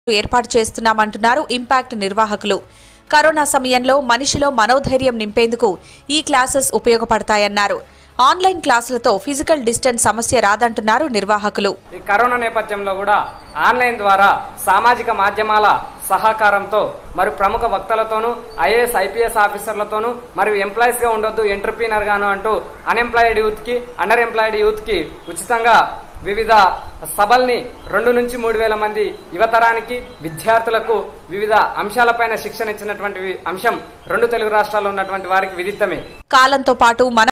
ఏర్పాటు చేస్తున్నామంటున్నారు ఇంపాక్ట్ నిర్వాహకులు కరోనా సమయంలో మనిషిలో మనోధైర్యం నింపేందుకు ఈ క్లాసెస్ ఉపయోగపడతాయన్నారు ఆన్లైన్ క్లాసులతో ఫిజికల్ డిస్టెన్స్ సమస్య రాదంటున్నారు నిర్వాహకులు ఈ కరోనా నేపథ్యంలో కూడా ఆన్లైన్ ద్వారా సామాజిక మాధ్యమాల సహకారంతో మరియు ప్రముఖ వక్తలతోనూ ఐఏఎస్ ఐపీఎస్ ఆఫీసర్లతోనూ మరియు ఎంప్లాయీస్గా ఉండొద్దు ఎంటర్ప్రీనర్ గాను అంటూ అన్ఎంప్లాయిడ్ యూత్కి అండర్ ఎంప్లాయిడ్ యూత్కి ఉచితంగా వివిధ సభల్ని రెండు నుంచి మూడు వేల మంది యువతరానికి విద్యార్థులకు వివిధ అంశాలపైన శిక్షణ ఇచ్చినటువంటి అంశం రెండు తెలుగు రాష్ట్రాల్లో ఉన్నటువంటి వారికి విదిత్తమే కాలంతో పాటు మన